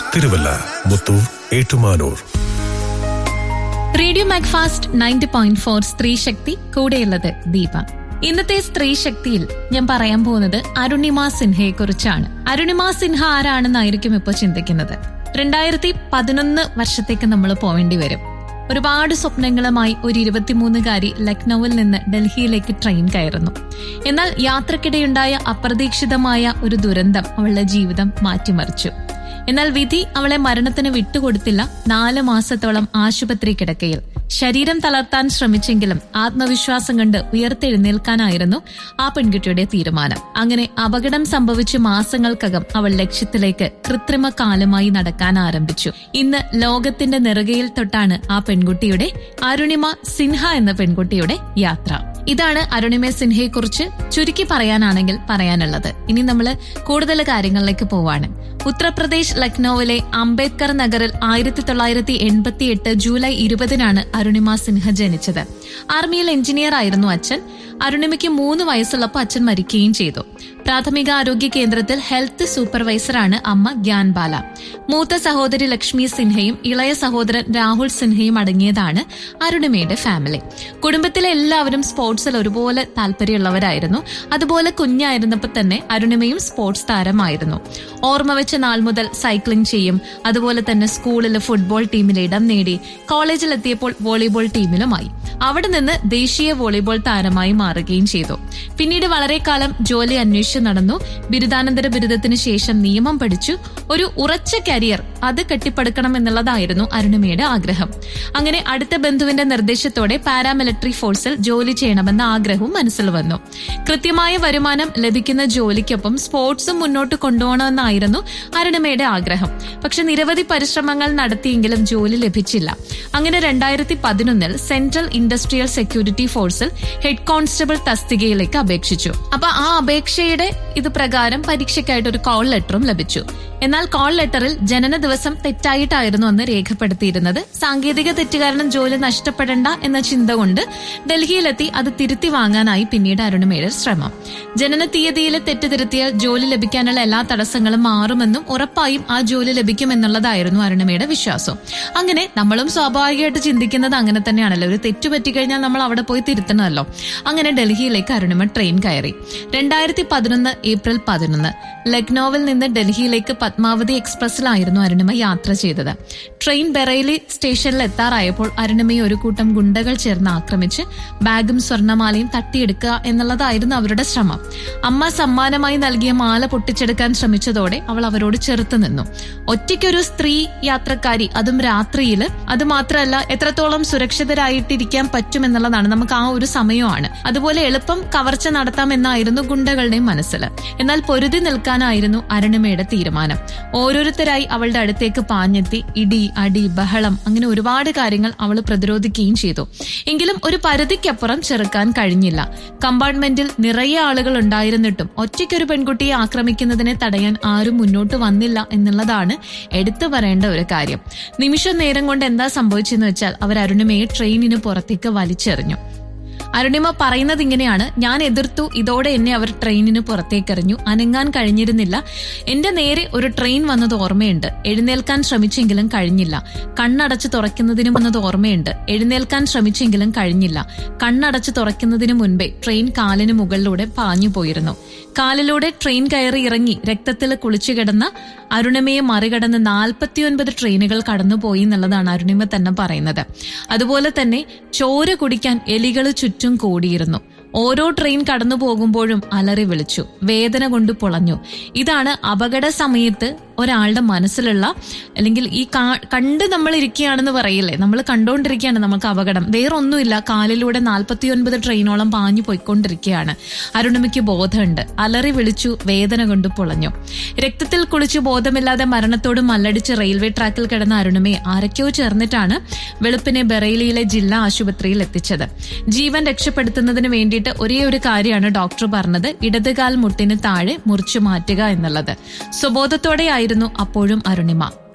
Thiruvalla Muthoor Ettumanoor radio Macfast ninety point four സ്ത്രീ ശക്തി കൂടെയുള്ളത് ദീപ ഇന്നത്തെ സ്ത്രീ ശക്തിയിൽ ഞാൻ പറയാൻ പോകുന്നത് അരുണിമ സിൻഹയെ കുറിച്ചാണ് അരുണിമ സിൻഹ ആരാണെന്നായിരിക്കും ഇപ്പോൾ ചിന്തിക്കുന്നത് രണ്ടായിരത്തി പതിനൊന്ന് വർഷത്തേക്ക് നമ്മൾ പോവേണ്ടി വരും ഒരുപാട് സ്വപ്നങ്ങളുമായി ഒരു ഇരുപത്തിമൂന്നുകാരി ലക്നൌവിൽ നിന്ന് ഡൽഹിയിലേക്ക് ട്രെയിൻ കയറുന്നു എന്നാൽ യാത്രക്കിടെയുണ്ടായ അപ്രതീക്ഷിതമായ ഒരു ദുരന്തം അവളുടെ ജീവിതം മാറ്റിമറിച്ചു എന്നാൽ വിധി അവളെ മരണത്തിന് വിട്ടുകൊടുത്തില്ല നാല് മാസത്തോളം ആശുപത്രി കിടക്കയിൽ ശരീരം തളർത്താൻ ശ്രമിച്ചെങ്കിലും ആത്മവിശ്വാസം കണ്ട് ഉയർത്തെഴുന്നേൽക്കാനായിരുന്നു ആ പെൺകുട്ടിയുടെ തീരുമാനം അങ്ങനെ അപകടം സംഭവിച്ചു മാസങ്ങൾക്കകം അവൾ ലക്ഷ്യത്തിലേക്ക് കൃത്രിമ കാലുമായി നടക്കാൻ ആരംഭിച്ചു ഇന്ന് ലോകത്തിന്റെ നെറുകയിൽ തൊട്ടാണ് ആ പെൺകുട്ടിയുടെ അരുണിമ സിൻഹ എന്ന പെൺകുട്ടിയുടെ യാത്ര ഇതാണ് അരുണിമ സിൻഹയെ കുറിച്ച് ചുരുക്കി പറയാനാണെങ്കിൽ പറയാനുള്ളത് ഇനി നമ്മൾ കൂടുതൽ കാര്യങ്ങളിലേക്ക് പോവാണ് ഉത്തർപ്രദേശ് ലക്നൌവിലെ അംബേദ്കർ നഗറിൽ ആയിരത്തി തൊള്ളായിരത്തി എൺപത്തി എട്ട് ജൂലൈ ഇരുപതിനാണ് അരുണിമ സിൻഹ ജനിച്ചത് ആർമിയിൽ എഞ്ചിനീയർ ആയിരുന്നു അച്ഛൻ അരുണിമയ്ക്ക് മൂന്ന് വയസ്സുള്ളപ്പോൾ അച്ഛൻ മരിക്കുകയും ചെയ്തു പ്രാഥമിക ആരോഗ്യ കേന്ദ്രത്തിൽ ഹെൽത്ത് സൂപ്പർവൈസറാണ് അമ്മ ഗ്യാൻബാല മൂത്ത സഹോദരി ലക്ഷ്മി സിൻഹയും ഇളയ സഹോദരൻ രാഹുൽ സിൻഹയും അടങ്ങിയതാണ് അരുണിമയുടെ ഫാമിലി കുടുംബത്തിലെ എല്ലാവരും സ്പോർട്സിൽ ഒരുപോലെ താല്പര്യമുള്ളവരായിരുന്നു അതുപോലെ കുഞ്ഞായിരുന്നപ്പോൾ തന്നെ അരുണിമയും സ്പോർട്സ് താരമായിരുന്നു ഓർമ്മ വെച്ച നാൾ മുതൽ സൈക്ലിംഗ് ചെയ്യും അതുപോലെ തന്നെ സ്കൂളിൽ ഫുട്ബോൾ ടീമിൽ ഇടം നേടി കോളേജിലെത്തിയപ്പോൾ വോളിബോൾ ടീമിലുമായി അവിടെ നിന്ന് ദേശീയ വോളിബോൾ താരമായി മാറുകയും ചെയ്തു പിന്നീട് വളരെ കാലം ജോലി അന്വേഷിച്ച് നടന്നു ബിരുദാനന്തര ബിരുദത്തിന് ശേഷം നിയമം പഠിച്ചു ഒരു ഉറച്ച കരിയർ അത് കെട്ടിപ്പടുക്കണം എന്നുള്ളതായിരുന്നു അരുണിമയുടെ ആഗ്രഹം അങ്ങനെ അടുത്ത ബന്ധുവിന്റെ നിർദ്ദേശത്തോടെ പാരാമിലിറ്ററി ഫോഴ്സിൽ ജോലി ചെയ്യണമെന്ന ആഗ്രഹവും മനസ്സിൽ വന്നു കൃത്യമായ വരുമാനം ലഭിക്കുന്ന ജോലിക്കൊപ്പം സ്പോർട്സും മുന്നോട്ട് കൊണ്ടുപോകണമെന്നായിരുന്നു അരുണിമയുടെ ആഗ്രഹം പക്ഷെ നിരവധി പരിശ്രമങ്ങൾ നടത്തിയെങ്കിലും ജോലി ലഭിച്ചില്ല അങ്ങനെ രണ്ടായിരത്തി പതിനൊന്നിൽ സെൻട്രൽ ഇൻഡസ്ട്രിയൽ സെക്യൂരിറ്റി ഫോഴ്സിൽ ഹെഡ് കോൺസ്റ്റബിൾ തസ്തികയിലേക്ക് അപേക്ഷിച്ചു അപ്പൊ ആ അപേക്ഷയുടെ ഇത് പ്രകാരം പരീക്ഷയ്ക്കായിട്ട് ഒരു കോൾ ലെറ്ററും ലഭിച്ചു എന്നാൽ കോൾ ലെറ്ററിൽ ജനന ദിവസം തെറ്റായിട്ടായിരുന്നു അന്ന് രേഖപ്പെടുത്തിയിരുന്നത് സാങ്കേതിക തെറ്റ് കാരണം ജോലി നഷ്ടപ്പെടേണ്ട എന്ന ചിന്ത കൊണ്ട് ഡൽഹിയിലെത്തി അത് തിരുത്തി വാങ്ങാനായി പിന്നീട് അരുണിമയുടെ ശ്രമം ജനന തീയതിയിൽ തെറ്റ് തിരുത്തിയാൽ ജോലി ലഭിക്കാനുള്ള എല്ലാ തടസ്സങ്ങളും മാറുമെന്നും ഉറപ്പായും ആ ജോലി ലഭിക്കുമെന്നുള്ളതായിരുന്നു അരുണിമയുടെ വിശ്വാസം അങ്ങനെ നമ്മളും സ്വാഭാവികമായിട്ട് ചിന്തിക്കുന്നത് അങ്ങനെ തന്നെയാണല്ലോ ഒരു തെറ്റ് പറ്റിക്കഴിഞ്ഞാൽ നമ്മൾ അവിടെ പോയി തിരുത്തണമല്ലോ അങ്ങനെ ഡൽഹിയിലേക്ക് അരുണിമ ട്രെയിൻ കയറി രണ്ടായിരത്തി പതിനൊന്ന് ഏപ്രിൽ പതിനൊന്ന് ലക്നൌവിൽ നിന്ന് ഡൽഹിയിലേക്ക് പത്മാവതി എക്സ്പ്രസിലായിരുന്നു അരുണിമ യാത്ര ചെയ്തത് ട്രെയിൻ ബറേലി സ്റ്റേഷനിൽ എത്താറായപ്പോൾ അരുണിമയെ ഒരു കൂട്ടം ഗുണ്ടകൾ ചേർന്ന് ആക്രമിച്ച് ബാഗും സ്വർണമാലയും തട്ടിയെടുക്കുക എന്നുള്ളതായിരുന്നു അവരുടെ ശ്രമം അമ്മ സമ്മാനമായി നൽകിയ മാല പൊട്ടിച്ചെടുക്കാൻ ശ്രമിച്ചതോടെ അവൾ അവരോട് ചെറുത്തു നിന്നു ഒറ്റയ്ക്കൊരു സ്ത്രീ യാത്രക്കാരി അതും രാത്രിയിൽ അത് മാത്രമല്ല എത്രത്തോളം സുരക്ഷിതരായിട്ടിരിക്കാൻ പറ്റുമെന്നുള്ളതാണ് നമുക്ക് ആ ഒരു സമയമാണ് അതുപോലെ എളുപ്പം കവർച്ച നടത്താമെന്നായിരുന്നു ഗുണ്ടകളുടെയും മനസ്സിൽ എന്നാൽ പൊരുതി നിൽക്കാനായിരുന്നു അരുണിമയുടെ തീരുമാനം ഓരോരുത്തരായി അവളുടെ അടുത്തേക്ക് പാഞ്ഞെത്തി ഇടി അടി ബഹളം അങ്ങനെ ഒരുപാട് കാര്യങ്ങൾ അവൾ പ്രതിരോധിക്കുകയും ചെയ്തു എങ്കിലും ഒരു പരിധിക്കപ്പുറം ചെറുക്കാൻ കഴിഞ്ഞില്ല കമ്പാർട്ട്മെന്റിൽ നിറയെ ആളുകൾ ഉണ്ടായിരുന്നിട്ടും ഒറ്റയ്ക്കൊരു പെൺകുട്ടിയെ ആക്രമിക്കുന്നതിനെ തടയാൻ ആരും മുന്നോട്ട് വന്നില്ല എന്നുള്ളതാണ് എടുത്തു പറയേണ്ട ഒരു കാര്യം നിമിഷ നേരം കൊണ്ട് എന്താ സംഭവിച്ചെന്ന് വെച്ചാൽ അവർ അരുണിമയെ ട്രെയിനിന് പുറത്തേക്ക് വലിച്ചെറിഞ്ഞു അരുണിമ പറയുന്നത് ഇങ്ങനെയാണ് ഞാൻ എതിർത്തു ഇതോടെ എന്നെ അവർ ട്രെയിനിന് പുറത്തേക്കെറിഞ്ഞു അനങ്ങാൻ കഴിഞ്ഞിരുന്നില്ല എന്റെ നേരെ ഒരു ട്രെയിൻ വന്നത് ഓർമ്മയുണ്ട് എഴുന്നേൽക്കാൻ ശ്രമിച്ചെങ്കിലും കഴിഞ്ഞില്ല കണ്ണടച്ച് തുറക്കുന്നതിന് വന്നത് ഓർമ്മയുണ്ട് എഴുന്നേൽക്കാൻ ശ്രമിച്ചെങ്കിലും കഴിഞ്ഞില്ല കണ്ണടച്ച് തുറക്കുന്നതിന് മുൻപേ ട്രെയിൻ കാലിന് മുകളിലൂടെ പാഞ്ഞു പോയിരുന്നു കാലിലൂടെ ട്രെയിൻ കയറി ഇറങ്ങി രക്തത്തിൽ കുളിച്ചു കിടന്ന അരുണിമയെ മറികടന്ന് നാൽപ്പത്തിയൊൻപത് ട്രെയിനുകൾ കടന്നുപോയി എന്നുള്ളതാണ് അരുണിമ തന്നെ പറയുന്നത് അതുപോലെ തന്നെ ചോര കുടിക്കാൻ എലികൾ ചുറ്റും കൂടിയിരുന്നു ഓരോ ട്രെയിൻ കടന്നു പോകുമ്പോഴും അലറി വിളിച്ചു വേദന കൊണ്ട് പൊളഞ്ഞു ഇതാണ് അപകട സമയത്ത് ഒരാളുടെ മനസ്സിലുള്ള അല്ലെങ്കിൽ ഈ കാ- കണ്ട് നമ്മൾ ഇരിക്കുകയാണെന്ന് പറയില്ലേ നമ്മൾ കണ്ടുകൊണ്ടിരിക്കുകയാണ് നമുക്ക് അപകടം വേറൊന്നുമില്ല കാലിലൂടെ നാൽപ്പത്തിയൊൻപത് ട്രെയിനോളം പാഞ്ഞു പോയിക്കൊണ്ടിരിക്കുകയാണ് അരുണിമയ്ക്ക് ബോധമുണ്ട് അലറി വിളിച്ചു വേദന കൊണ്ട് പൊളഞ്ഞു രക്തത്തിൽ കുളിച്ചു ബോധമില്ലാതെ മരണത്തോട് മല്ലടിച്ച് റെയിൽവേ ട്രാക്കിൽ കിടന്ന അരുണിമയെ ആരൊക്കെയോ ചേർന്നിട്ടാണ് വെളുപ്പിനെ ബറേലിയിലെ ജില്ലാ ആശുപത്രിയിൽ എത്തിച്ചത് ജീവൻ രക്ഷപ്പെടുത്തുന്നതിന് വേണ്ടിയിട്ട് ഒരേ ഒരു കാര്യമാണ് ഡോക്ടർ പറഞ്ഞത് ഇടതുകാൽ മുട്ടിന് താഴെ മുറിച്ചു മാറ്റുക എന്നുള്ളത് സ്വബോധത്തോടെയായിരുന്നു അപ്പോഴും അരുണിമ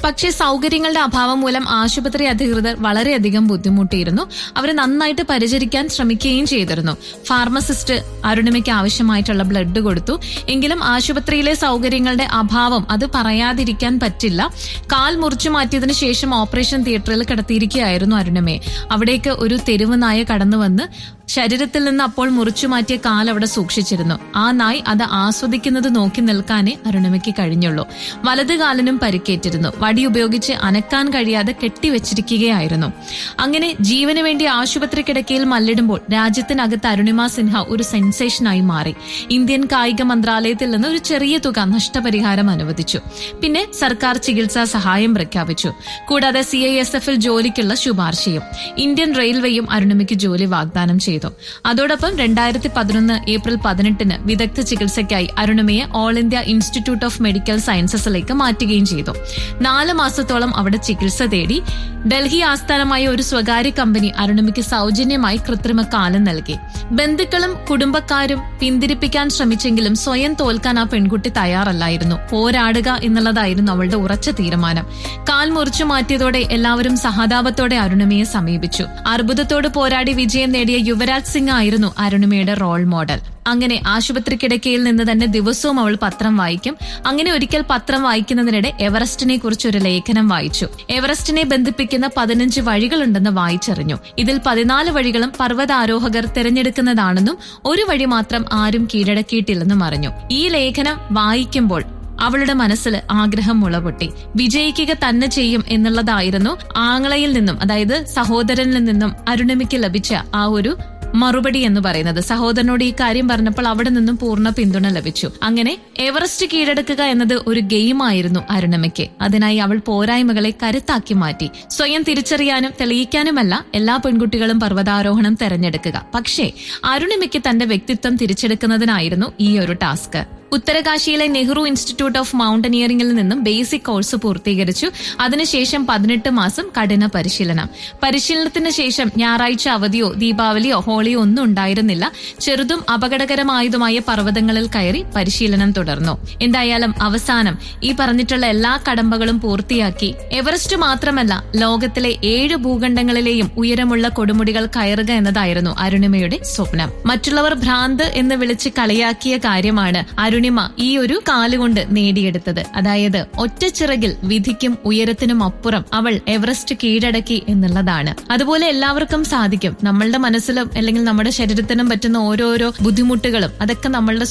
പക്ഷേ സൗകര്യങ്ങളുടെ അഭാവം മൂലം ആശുപത്രി അധികൃതർ വളരെയധികം ബുദ്ധിമുട്ടിയിരുന്നു അവർ നന്നായിട്ട് പരിചരിക്കാൻ ശ്രമിക്കുകയും ചെയ്തിരുന്നു ഫാർമസിസ്റ്റ് അരുണിമയ്ക്ക് ആവശ്യമായിട്ടുള്ള ബ്ലഡ് കൊടുത്തു എങ്കിലും ആശുപത്രിയിലെ സൗകര്യങ്ങളുടെ അഭാവം അത് പറയാതിരിക്കാൻ പറ്റില്ല കാൽ മുറിച്ചു മാറ്റിയതിനു ശേഷം ഓപ്പറേഷൻ തിയേറ്ററിൽ കിടത്തിയിരിക്കുകയായിരുന്നു അരുണിമയെ അവിടേക്ക് ഒരു തെരുവ് നായ കടന്നു വന്ന് ശരീരത്തിൽ നിന്ന് അപ്പോൾ മുറിച്ചു മാറ്റിയ കാൽ അവിടെ സൂക്ഷിച്ചിരുന്നു ആ നായ് അത് ആസ്വദിക്കുന്നത് നോക്കി നിൽക്കാനേ അരുണിമയ്ക്ക് കഴിഞ്ഞുള്ളൂ വലത് കാലിനും പരിക്കേറ്റിരുന്നു വടി ഉപയോഗിച്ച് അനക്കാൻ കഴിയാതെ കെട്ടിവെച്ചിരിക്കുകയായിരുന്നു അങ്ങനെ ജീവന് വേണ്ടി ആശുപത്രി കിടക്കയിൽ മല്ലിടുമ്പോൾ രാജ്യത്തിനകത്ത് അരുണിമ സിൻഹ ഒരു സെൻസേഷനായി മാറി ഇന്ത്യൻ കായിക മന്ത്രാലയത്തിൽ നിന്ന് ഒരു ചെറിയ തുക നഷ്ടപരിഹാരം അനുവദിച്ചു പിന്നെ സർക്കാർ ചികിത്സാ സഹായം പ്രഖ്യാപിച്ചു കൂടാതെ സി ഐ എസ് എഫിൽ ജോലിക്കുള്ള ശുപാർശയും ഇന്ത്യൻ റെയിൽവേയും അരുണിമയ്ക്ക് ജോലി വാഗ്ദാനം ചെയ്തു അതോടൊപ്പം രണ്ടായിരത്തി പതിനൊന്ന് ഏപ്രിൽ പതിനെട്ടിന് വിദഗ്ധ ചികിത്സയ്ക്കായി അരുണിമയെ all India institute of medical സയൻസസിലേക്ക് മാറ്റുകയും ചെയ്തു നാല് മാസത്തോളം അവിടെ ചികിത്സ തേടി ഡൽഹി ആസ്ഥാനമായ ഒരു സ്വകാര്യ കമ്പനി അരുണിമയ്ക്ക് സൗജന്യമായി കൃത്രിമ കാലം നൽകി ബന്ധുക്കളും കുടുംബക്കാരും പിന്തിരിപ്പിക്കാൻ ശ്രമിച്ചെങ്കിലും സ്വയം തോൽക്കാൻ ആ പെൺകുട്ടി തയ്യാറല്ലായിരുന്നു പോരാടുക എന്നുള്ളതായിരുന്നു അവളുടെ ഉറച്ച തീരുമാനം കാൽ മുറിച്ചു മാറ്റിയതോടെ എല്ലാവരും സഹതാപത്തോടെ അരുണിമയെ സമീപിച്ചു അർബുദത്തോട് പോരാടി വിജയം നേടിയ യുവരാജ് സിംഗ് ആയിരുന്നു അരുണിമയുടെ റോൾ മോഡൽ അങ്ങനെ ആശുപത്രി കിടക്കയിൽ നിന്ന് തന്നെ ദിവസവും അവൾ പത്രം വായിക്കും അങ്ങനെ ഒരിക്കൽ പത്രം വായിക്കുന്നതിനിടെ എവറസ്റ്റിനെ കുറിച്ച് ഒരു ലേഖനം വായിച്ചു എവറസ്റ്റിനെ ബന്ധിപ്പിക്കുന്ന പതിനഞ്ച് വഴികളുണ്ടെന്ന് വായിച്ചറിഞ്ഞു ഇതിൽ പതിനാല് വഴികളും പർവ്വതാരോഹകർ തിരഞ്ഞെടുക്കുന്നതാണെന്നും ഒരു വഴി മാത്രം ആരും കീഴടക്കിയിട്ടില്ലെന്നും അറിഞ്ഞു ഈ ലേഖനം വായിക്കുമ്പോൾ അവളുടെ മനസ്സിൽ ആഗ്രഹം മുളപൊട്ടി വിജയിക്കുക തന്നെ ചെയ്യും എന്നുള്ളതായിരുന്നു ആങ്ങളയിൽ നിന്നും അതായത് സഹോദരനിൽ നിന്നും അരുണിമയ്ക്ക് ലഭിച്ച ആ ഒരു മറുപടി എന്ന് പറയുന്നത് സഹോദരനോട് ഈ കാര്യം പറഞ്ഞപ്പോൾ അവിടെ നിന്നും പൂർണ്ണ പിന്തുണ ലഭിച്ചു അങ്ങനെ എവറസ്റ്റ് കീഴടക്കുക എന്നത് ഒരു ഗെയിമായിരുന്നു അരുണമയ്ക്ക് അതിനായി അവൾ പോരായ്മകളെ കരുത്താക്കി മാറ്റി സ്വയം തിരിച്ചറിയാനും തെളിയിക്കാനുമല്ല എല്ലാ പെൺകുട്ടികളും പർവ്വതാരോഹണം തെരഞ്ഞെടുക്കുക പക്ഷേ അരുണിമയ്ക്ക് തന്റെ വ്യക്തിത്വം തിരിച്ചെടുക്കുന്നതിനായിരുന്നു ഈ ഒരു ടാസ്ക് ഉത്തരകാശിയിലെ നെഹ്റു ഇൻസ്റ്റിറ്റ്യൂട്ട് ഓഫ് മൗണ്ടനിയറിംഗിൽ നിന്നും ബേസിക് കോഴ്സ് പൂർത്തീകരിച്ചു അതിനുശേഷം പതിനെട്ട് മാസം കഠിന പരിശീലനം പരിശീലനത്തിന് ശേഷം ഞായറാഴ്ച അവധിയോ ദീപാവലിയോ ഹോളിയോ ഒന്നും ഉണ്ടായിരുന്നില്ല ചെറുതും അപകടകരമായതുമായ പർവ്വതങ്ങളിൽ കയറി പരിശീലനം തുടർന്നു എന്തായാലും അവസാനം ഈ പറഞ്ഞിട്ടുള്ള എല്ലാ കടമ്പകളും പൂർത്തിയാക്കി എവറസ്റ്റ് മാത്രമല്ല ലോകത്തിലെ ഏഴ് ഭൂഖണ്ഡങ്ങളിലെയും ഉയരമുള്ള കൊടുമുടികൾ കയറുക എന്നതായിരുന്നു അരുണിമയുടെ സ്വപ്നം മറ്റുള്ളവർ ഭ്രാന്ത് എന്ന് വിളിച്ച് കളിയാക്കിയ കാര്യമാണ് അരുണിമ ഈ ഒരു കാലുകൊണ്ട് നേടിയെടുത്തത് അതായത് ഒറ്റച്ചിറകിൽ വിധിക്കും ഉയരത്തിനും അപ്പുറം അവൾ എവറസ്റ്റ് കീഴടക്കി എന്നുള്ളതാണ് അതുപോലെ എല്ലാവർക്കും സാധിക്കും നമ്മളുടെ മനസ്സിലും അല്ലെങ്കിൽ നമ്മുടെ ശരീരത്തിനും പറ്റുന്ന ഓരോരോ ബുദ്ധിമുട്ടുകളും അതൊക്കെ നമ്മളുടെ